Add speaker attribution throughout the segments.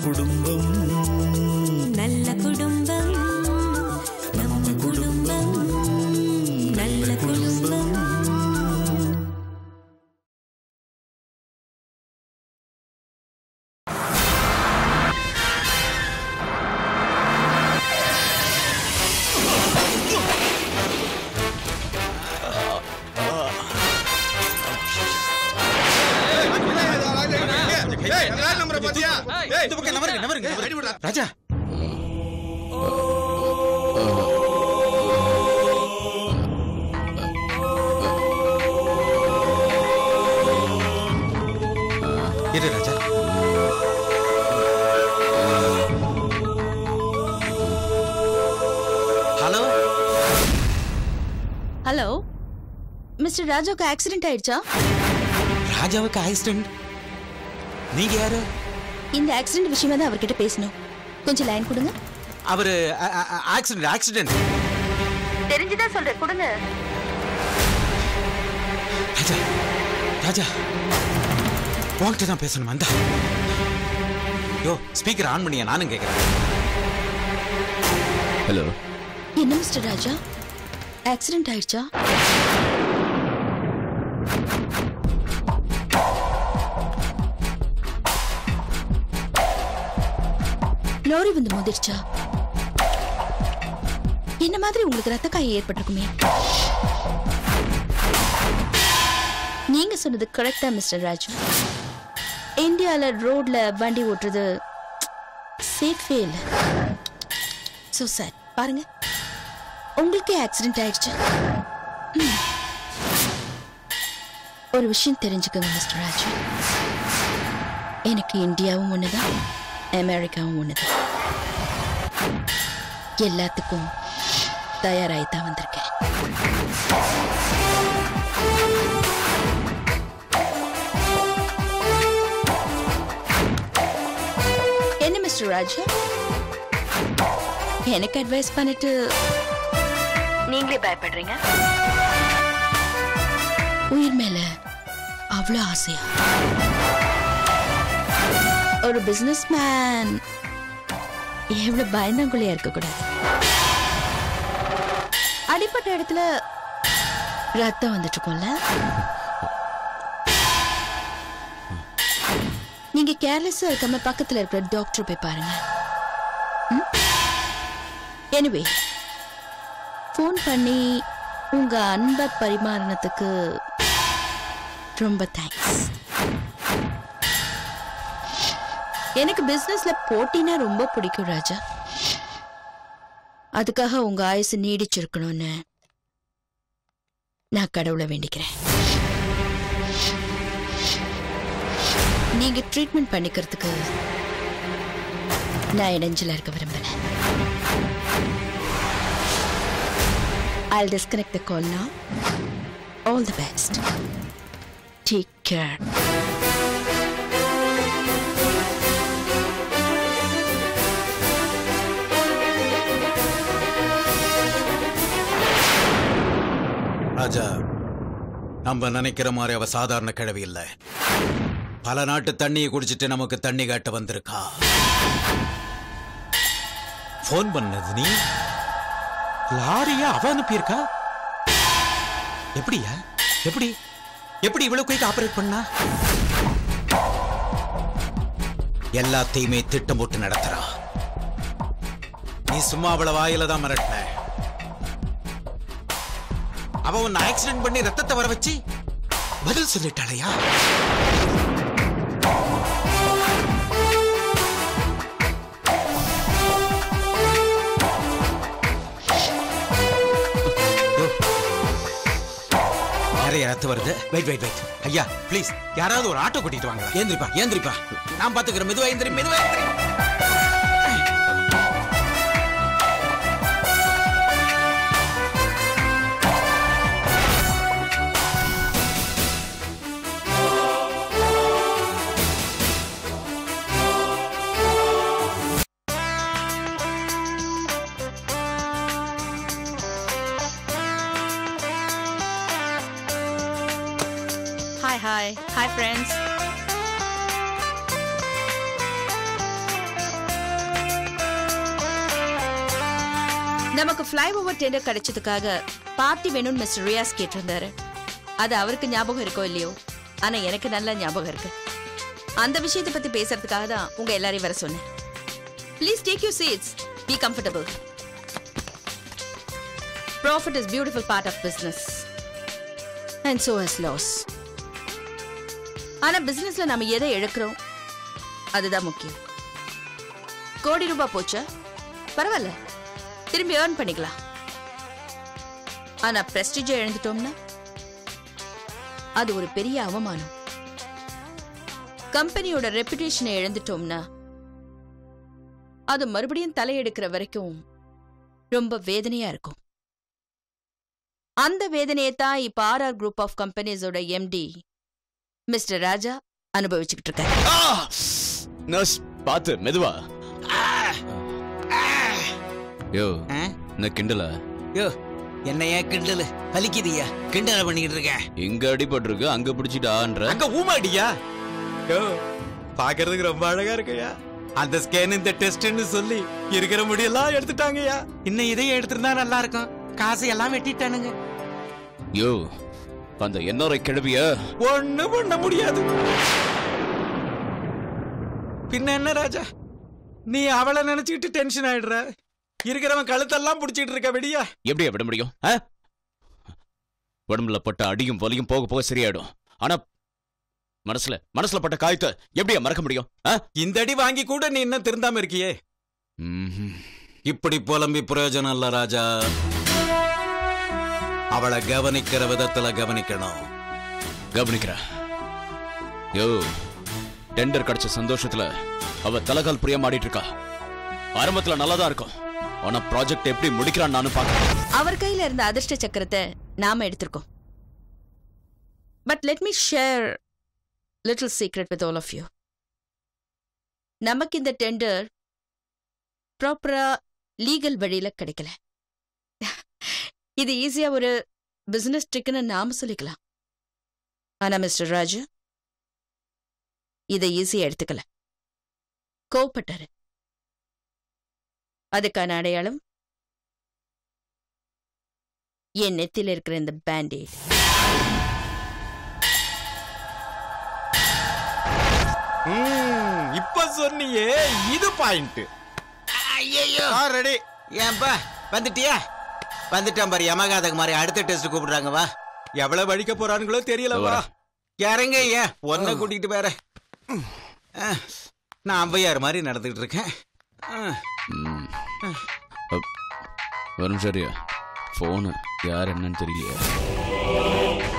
Speaker 1: குடும்பம்
Speaker 2: நல்ல குடும்பம் நம்ம குடும்பம் நல்ல குடும்பம்
Speaker 3: இந்த பக்கம் நவருங்க நவருங்க நவருங்க. ராஜா இரு ராஜா ஹலோ
Speaker 4: ஹலோ மிஸ்டர் ராஜாவுக்கு ஆக்சிடென்ட் ஆயிடுச்சா
Speaker 3: ராஜாவுக்கு ஆக்சிடென்ட் நீங்க யாரு
Speaker 4: இந்த ஆக்சிடென்ட் விஷயமா தான் அவர்கிட்ட பேசணும் கொஞ்சம் லைன் கொடுங்க
Speaker 3: அவரு ஆக்சிடென்ட் ஆக்சிடென்ட்
Speaker 4: தெரிஞ்சுதான் சொல்றேன் கொடுங்க
Speaker 3: ராஜா ராஜா உன்கிட்ட தான் பேசணும் வந்தா யோ ஸ்பீக்கர் ஆன் பண்ணியா நானும் கேட்கறேன்
Speaker 5: ஹலோ
Speaker 4: என்ன மிஸ்டர் ராஜா ஆக்சிடென்ட் ஆயிடுச்சா லோரி வந்து மோதிருச்சா என்ன மாதிரி உங்களுக்கு ரத்த காயம் ஏற்பட்டிருக்குமே நீங்க சொன்னது கரெக்டா மிஸ்டர் ராஜு இந்தியால ரோட்ல வண்டி ஓட்டுறது சேஃபே இல்லை ஸோ சார் பாருங்க உங்களுக்கே ஆக்சிடென்ட் ஆயிடுச்சு ம். ஒரு விஷயம் தெரிஞ்சுக்கோங்க மிஸ்டர் ராஜு எனக்கு இந்தியாவும் ஒண்ணுதான் அமெரிக்காவும் ஒண்ணுதான் எல்லாத்துக்கும் தயாராகி தான் வந்திருக்கேன் என்ன மிஸ்டர் ராஜு எனக்கு அட்வைஸ் பண்ணிட்டு நீங்களே பயப்படுறீங்க உயிர் மேல அவ்வளவு ஆசையா ஒரு பிசினஸ் மேன் எவ்வளவு பயந்தாங்குள்ளையா இருக்க கூடாது அடிப்பட்ட இடத்துல ரத்தம் வந்துட்டு இருக்கும்ல நீங்க கேர்லெஸ்ஸா இருக்காம பக்கத்துல இருக்கிற டாக்டர் போய் பாருங்க எனிவே ஃபோன் பண்ணி உங்க அன்பை பரிமாறினதுக்கு ரொம்ப தேங்க்ஸ் எனக்கு பிசினஸ்ல போட்டினா ரொம்ப பிடிக்கும் ராஜா அதுக்காக உங்க ஆயுசு நீடிச்சிருக்கணும்னு நான் கடவுளை வேண்டிக்கிறேன் நீங்க ட்ரீட்மெண்ட் பண்ணிக்கிறதுக்கு நான் இடைஞ்சலா இருக்க விரும்பல I'll disconnect the call now. All the best. Take care.
Speaker 3: ராஜா நம்ம நினைக்கிற மாதிரி அவ சாதாரண கிழவி இல்ல பல நாட்டு தண்ணியை குடிச்சிட்டு நமக்கு தண்ணி காட்ட வந்திருக்கா ஃபோன் பண்ணது நீ லாரியா அவ அனுப்பியிருக்கா எப்படியா எப்படி எப்படி இவ்வளவு குயிக் ஆபரேட் பண்ணா எல்லாத்தையுமே திட்டம் போட்டு நடத்துறா நீ சும்மா அவள வாயில தான் மிரட்டின அவ உன்னை ஆக்சிடென்ட் பண்ணி ரத்தத்தை வர வச்சு பதில் சொல்லிட்டாளையா யோ. நிறைய ரத்தம் வருது வெயிட் வெயிட் வெயிட் ஐயா ப்ளீஸ் யாராவது ஒரு ஆட்டோ கூட்டிட்டு வாங்க ஏந்திரிப்பா ஏந்திரிப்பா நான் பாத்துக்கிறேன் மெதுவா ஏந்திரி மெதுவா ஏந்திரி
Speaker 6: Hi, hi. Hi, friends.
Speaker 1: நமக்கு ஃப்ளைஓவர் டெண்டர் கிடைச்சதுக்காக பார்ட்டி வேணும்னு மிஸ்டர் ரியாஸ் கேட்டிருந்தாரு அது அவருக்கு ஞாபகம் இருக்கோ இல்லையோ ஆனா எனக்கு நல்ல ஞாபகம் இருக்கு அந்த விஷயத்தை பத்தி பேசுறதுக்காக தான் உங்க எல்லாரையும் வர சொன்னேன் please take you seats be comfortable profit is beautiful part of business and so is loss ஆனா பிசினஸ்ல நம்ம எதை இழக்கிறோம் அதுதான் முக்கியம் கோடி ரூபாய் போச்சா பரவாயில்ல திரும்பி ஏர்ன் பண்ணிக்கலாம் ஆனா பிரஸ்டிஜை இழந்துட்டோம்னா அது ஒரு பெரிய அவமானம் கம்பெனியோட ரெப்புடேஷனை இழந்துட்டோம்னா அது மறுபடியும் தலையெடுக்கிற வரைக்கும் ரொம்ப வேதனையா இருக்கும் அந்த வேதனையை தான் இப்ப ஆர்ஆர் குரூப் ஆஃப் கம்பெனிஸோட எம்டி மிஸ்டர் ராஜா அனுபவிச்சுக்கிட்டு இருக்காரு
Speaker 5: நர்ஸ் பார்த்து மெதுவா யோ
Speaker 3: ஆ?
Speaker 5: என்ன கிண்டல
Speaker 3: யோ என்னையா கிண்டலு பலிக்குதியா கிண்டல பண்ணிக்கிட்டு இருக்கேன்
Speaker 5: இங்க அடிபட்டிருக்கு அங்க பிடிச்சிட்டான்ற
Speaker 3: அங்க ஊமாடியா யோ பாக்குறதுக்கு ரொம்ப அழகா இருக்குயா அந்த ஸ்கேன் இந்த டெஸ்ட்னு சொல்லி இருக்கிற முடியெல்லாம் எடுத்துட்டாங்கய்யா இன்னும் இதையும் எடுத்திருந்தா நல்லா இருக்கும் காசு எல்லாம் வெட்டிட்டானுங்க
Speaker 5: யோ அந்த என்னோட கிழவிய
Speaker 3: ஒண்ணு பண்ண முடியாது பின்ன என்ன ராஜா நீ அவளை நினைச்சுக்கிட்டு டென்ஷன் ஆயிடுற இருக்கிறவன் கழுத்தெல்லாம் புடிச்சிட்டு இருக்க வெடியா
Speaker 5: எப்படி விட முடியும் ஆ? உடம்புல பட்ட அடியும் வலியும் போக போக சரியாயிடும் ஆனா மனசுல மனசுல பட்ட காயத்தை எப்படியா மறக்க முடியும் ஆ?
Speaker 3: இந்த அடி வாங்கி கூட நீ இன்னும் திருந்தாம இருக்கியே
Speaker 5: ம்ஹும்.
Speaker 3: இப்படி புலம்பி பிரயோஜனம் இல்ல ராஜா அவளை கவனிக்கிற விதத்துல கவனிக்கணும்
Speaker 5: கவனிக்கிறேன் யோ டெண்டர் கிடைச்ச சந்தோஷத்துல அவ தலகால் புரிய மாடிட்டு இருக்கா ஆரம்பத்துல நல்லாதான் இருக்கும் ஆனா ப்ராஜெக்ட் எப்படி முடிக்கிறான்னு நானும் பாக்கிறேன்
Speaker 1: அவர் கையில இருந்த அதிர்ஷ்ட சக்கரத்தை நாம எடுத்திருக்கோம் but let me share little secret with all of you நமக்கு இந்த டெண்டர் ப்ராப்பரா லீகல் வழியில கிடைக்கல இது ஈஸியா ஒரு பிசினஸ் ட்ரிக்னு நாம சொல்லிக்கலாம் ஆனா மிஸ்டர் ராஜு இதை ஈஸியா எடுத்துக்கல கோவப்பட்டாரு அதுக்கான அடையாளம் என் நெத்தில இருக்கிற இந்த பேண்டேட்
Speaker 3: இப்ப சொன்னியே இது பாயிண்ட் ஐயோ ரெடி ஏன்பா வந்துட்டியா வந்துட்டான் பாரு யமகாதக மாதிரி அடுத்த டெஸ்ட் கூப்பிடுறாங்க வா எவ்வளவு வழிக்க போறானுங்களோ தெரியல வா இறங்க ஏன் ஒன்ன கூட்டிட்டு வேற நான் அம்பையார் மாதிரி நடந்துகிட்டு இருக்கேன் ஆ.
Speaker 5: ம். அப். ஒரு நிமிஷம் இரு. போனு யார் என்னன்னு தெரியலையே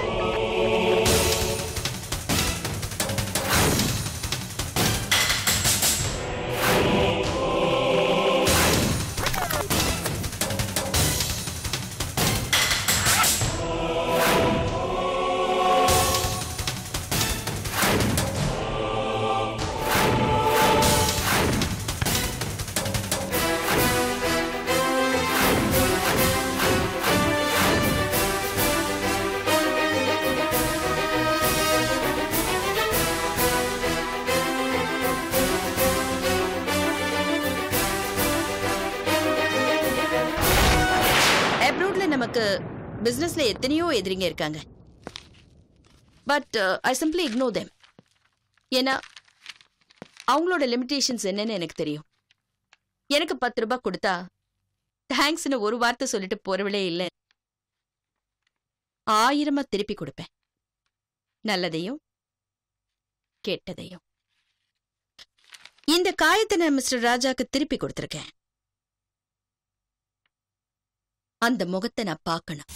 Speaker 1: அப்ரோட்ல நமக்கு பிசினஸ்ல எத்தனையோ எதிரிங்க இருக்காங்க but I simply ignore them ஏன்னா அவங்களோட லிமிடேஷன்ஸ் என்னன்னு எனக்கு தெரியும் எனக்கு பத்து ரூபாய் கொடுத்தா தேங்க்ஸ்னு ஒரு வார்த்தை சொல்லிட்டு போறவளே இல்லை ஆயிரமா திருப்பி கொடுப்பேன் நல்லதையும் கெட்டதையும் இந்த காயத்தை நான் மிஸ்டர் ராஜாக்கு திருப்பி கொடுத்துருக்கேன் அந்த முகத்தை நான் பார்க்கணும்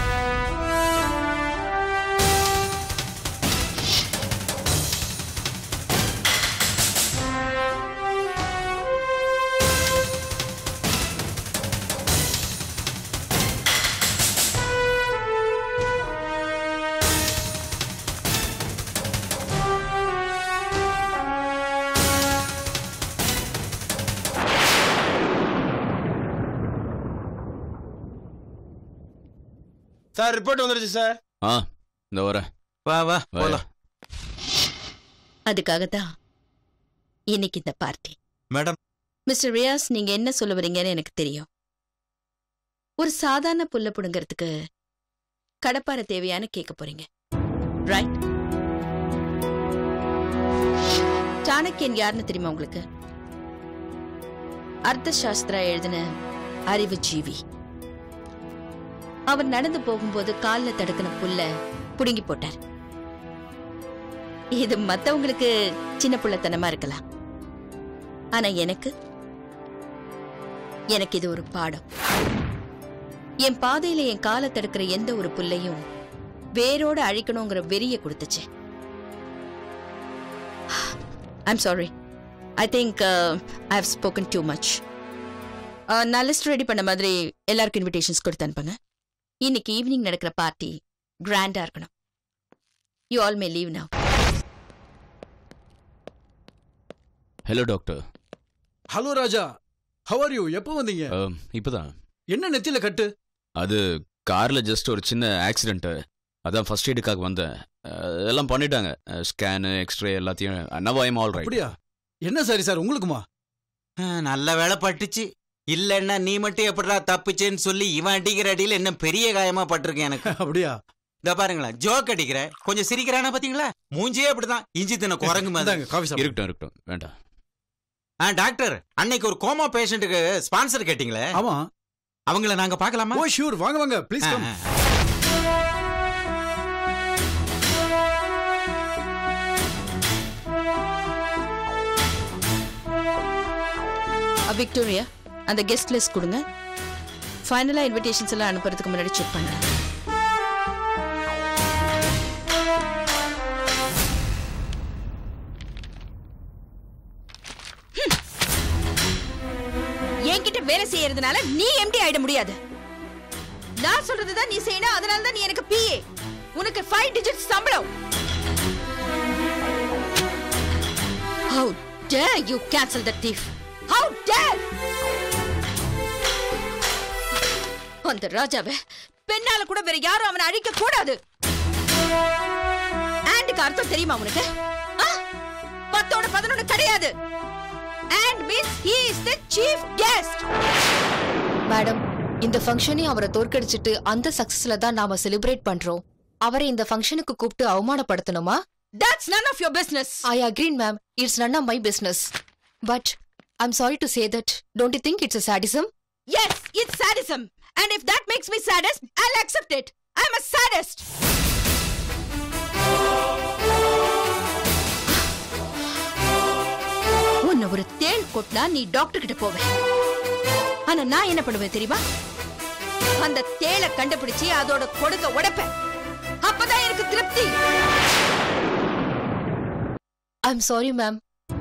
Speaker 6: சார் ரிப்போர்ட் வந்துருச்சு சார்
Speaker 5: ஆ இந்த வரேன்
Speaker 3: வா வா
Speaker 5: வரேன்.
Speaker 3: போலாம்
Speaker 1: அதுக்காகத்தான் இன்னைக்கு இந்த பார்ட்டி
Speaker 3: மேடம்
Speaker 1: மிஸ்டர் ரியாஸ் நீங்க என்ன சொல்ல வரீங்கன்னு எனக்கு தெரியும் ஒரு சாதாரண புல்ல புடுங்கிறதுக்கு கடப்பார தேவையான கேட்க போறீங்க ரைட் சாணக்கியன் யாருன்னு தெரியுமா உங்களுக்கு அர்த்த சாஸ்திரா எழுதின அறிவு ஜீவி அவர் நடந்து போகும்போது கால்ல தடுக்கின புல்ல புடுங்கி போட்டார் இது மத்தவங்களுக்கு சின்ன புள்ளத்தனமா இருக்கலாம் ஆனா எனக்கு எனக்கு இது ஒரு பாடம் என் பாதையில என் காலை தடுக்கிற எந்த ஒரு புல்லையும் வேரோட அழிக்கணுங்கிற வெறிய கொடுத்துச்சு I'm sorry I think I have spoken too much நான் லிஸ்ட் ரெடி பண்ண மாதிரி எல்லாருக்கும் இன்விடேஷன்ஸ் கொடுத்து அனுப்புங்க இன்னைக்கு ஈவினிங் நடக்கிற பார்ட்டி கிராண்டா இருக்கணும் you all may leave now
Speaker 5: hello doctor
Speaker 7: hello Raja how are you எப்போ வந்தீங்க
Speaker 5: இப்போதான்
Speaker 7: என்ன நெத்தியில கட்டு
Speaker 5: அது கார்ல ஜஸ்ட் ஒரு சின்ன ஆக்சிடென்ட் அதான் ஃபர்ஸ்ட் எய்டுக்காக வந்தேன் அஹ், எல்லாம் பண்ணிட்டாங்க ஸ்கேனு எக்ஸ்ரே எல்லாத்தையும் நவ் ஐம் ஆல் ரைட்
Speaker 7: அப்படியா என்ன சாரி சார் உங்களுக்குமா
Speaker 3: ஆ, நல்ல வேலை பட்டுச்சு இல்லன்னா நீ மட்டும் எப்படிடா தப்பிச்சேன்னு சொல்லி இவன் அடிக்கிற அடியில என்ன பெரிய காயமா பட்டிருக்கேன் எனக்கு
Speaker 7: அப்படியா
Speaker 3: இந்த பாருங்களேன் ஜோக் அடிக்கிற கொஞ்சம் சிரிக்கிறானா பாத்தீங்களா மூஞ்சியே அப்படிதான் இஞ்சி தின குரங்கு மாதிரி
Speaker 7: இந்தாங்க காஃபி சாப்பிடுங்க
Speaker 5: இருக்கட்டும் இருக்கட்டும் வேண்டாம்
Speaker 3: ஆ டாக்டர் அன்னைக்கு ஒரு கோமா பேஷண்ட்டுக்கு ஸ்பான்சர் கேட்டீங்களே
Speaker 7: ஆமா
Speaker 3: அவங்கள நாங்க பார்க்கலாமா
Speaker 7: ஓ ஷூர் வாங்க வாங்க please
Speaker 3: ah,
Speaker 7: come
Speaker 3: ah.
Speaker 1: Victoria அந்த கெஸ்ட் லிஸ்ட் கொடுங்க ஃபைனலா இன்விடேஷன்ஸ் எல்லாம் அனுப்புறதுக்கு முன்னாடி செக் பண்ணுங்க ஹம். என்கிட்ட வேலை செய்யறதுனால நீ எம்டி ஆயிட முடியாது நான் சொல்றதுதான் நீ செய்யணும் அதனால தான் நீ எனக்கு பிஏ உனக்கு ஃபைவ் டிஜிட் சம்பளம் How dare you cancel the thief? How dare! அந்த ராஜாவை பெண்ணால கூட வேற யாரும் அவனை அழிக்க கூடாது ஆண்டுக்கு அர்த்தம் தெரியுமா உனக்கு ஆ? பத்தோட பதினொன்னு கிடையாது and means he is the chief guest
Speaker 4: madam இந்த ஃபங்க்ஷனையும் அவரை தோற்கடிச்சிட்டு அந்த சக்சஸ்ல தான் நாம செலிப்ரேட் பண்றோம் அவரை இந்த ஃபங்க்ஷனுக்கு கூப்பிட்டு அவமானப்படுத்தணுமா
Speaker 1: that's none of your business
Speaker 4: I agree ma'am it's none of my business but I'm sorry to say that don't you think it's a sadism
Speaker 1: yes it's sadism and if that makes me saddest i'll accept it i'm a sadist உன்னை ஒரு தேள் கொட்டினா நீ doctor கிட்ட போவ ஆனா நான் என்ன பண்ணுவேன் தெரியுமா அந்த தேளை கண்டுபிடிச்சு அதோட கொடுக்க உடைப்பேன் அப்பதான் எனக்கு திருப்தி
Speaker 4: I'm sorry ma'am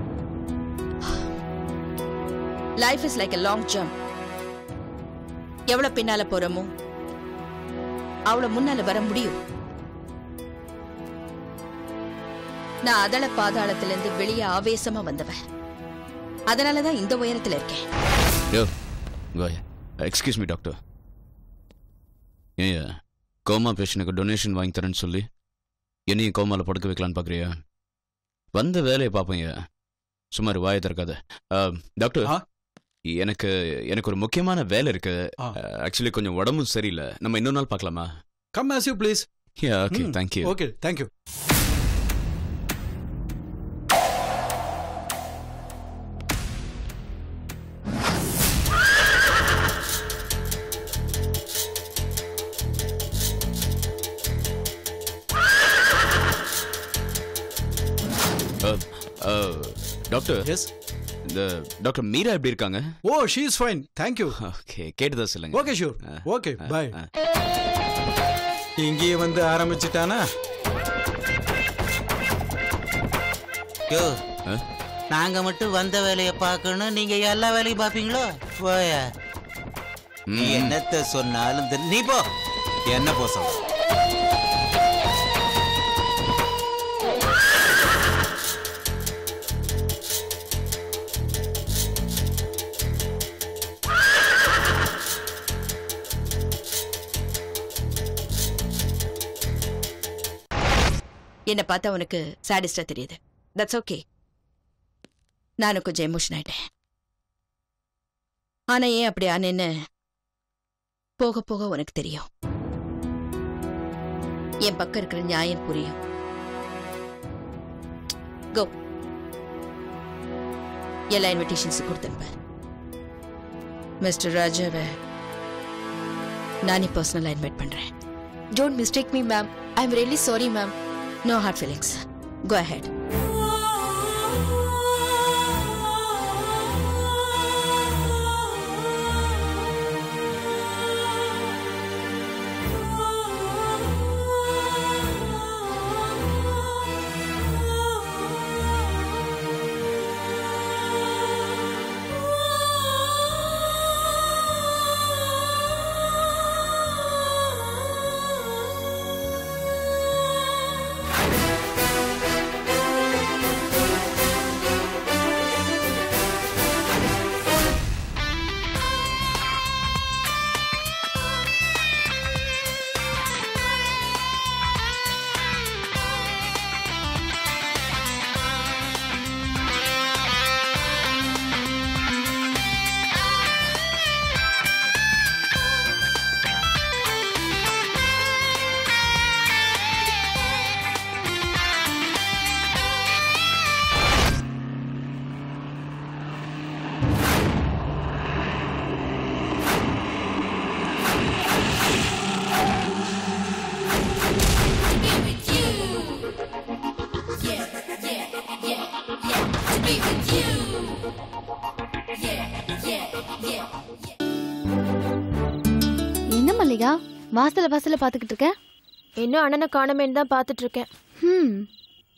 Speaker 1: life is like a long jump எவ்வளவு பின்னால போறோமோ அவ்வளவு முன்னால வர முடியும் நான் அதள பாதாளத்துல இருந்து வெளியே ஆவேசமா வந்தவன் அதனாலதான் இந்த உயரத்துல இருக்கேன்
Speaker 5: யோ எக்ஸ்கியூஸ் மீ டாக்டர் ஏன் கோமா பேஷனுக்கு டொனேஷன் வாங்கி தரேன்னு சொல்லி என்னையும் கோமால படுக்க வைக்கலான்னு பார்க்குறியா வந்த வேலையை பார்ப்பேங்க சுமார் வாயை திறக்காத அஹ், டாக்டர்
Speaker 7: ஆ?
Speaker 5: எனக்கு எனக்கு ஒரு முக்கியமான வேலை இருக்கு
Speaker 7: ஆ.
Speaker 5: ஆக்சுவலி கொஞ்சம் உடம்பும் சரியில்லை நம்ம இன்னொரு நாள் பார்க்கலாமா
Speaker 7: come as you please
Speaker 5: okay thank you
Speaker 7: okay thank you
Speaker 5: doctor
Speaker 7: yes
Speaker 5: இந்த டாக்டர் மீரா எப்படி இருக்காங்க
Speaker 7: oh she is fine thank you
Speaker 5: okay கேட்டுதா சொல்லுங்க
Speaker 7: ஓகே ஷூர் ஓகே பை
Speaker 3: இங்கேயே வந்து ஆரம்பிச்சுட்டானா யோ
Speaker 5: ஆ?
Speaker 3: நாங்க மட்டும் வந்த வேலையை பார்க்கணும் நீங்க எல்லா வேலையும் பாப்பீங்களோ போய நீ
Speaker 5: ம்.
Speaker 3: என்னத்த சொன்னாலும் தெரி- நீ போ என்ன போ சொல்ற
Speaker 1: என்ன பார்த்தா உனக்கு சாடிஸ்டா தெரியுது தட்ஸ் ஓகே நானும் கொஞ்சம் எமோஷன் ஆயிட்டேன் ஆனா ஏன் அப்படி ஆனேன்னு போக போக உனக்கு தெரியும் என் பக்கம் இருக்கிற நியாயம் புரியும் கோ எல்லா இன்விடேஷன்ஸ் கொடுத்தனுப்ப மிஸ்டர் ராஜாவை நானே பர்சனலா இன்வைட் பண்றேன்
Speaker 4: don't mistake me ma'am I am really sorry ma'am
Speaker 1: no hard feelings go ahead
Speaker 8: என்ன மல்லிகா வாசல வாசல பாத்துக்கிட்டு இருக்க
Speaker 9: இன்னும் அண்ணனை காணமேன்னு தான் பார்த்துட்டு இருக்கேன்
Speaker 8: ஹம்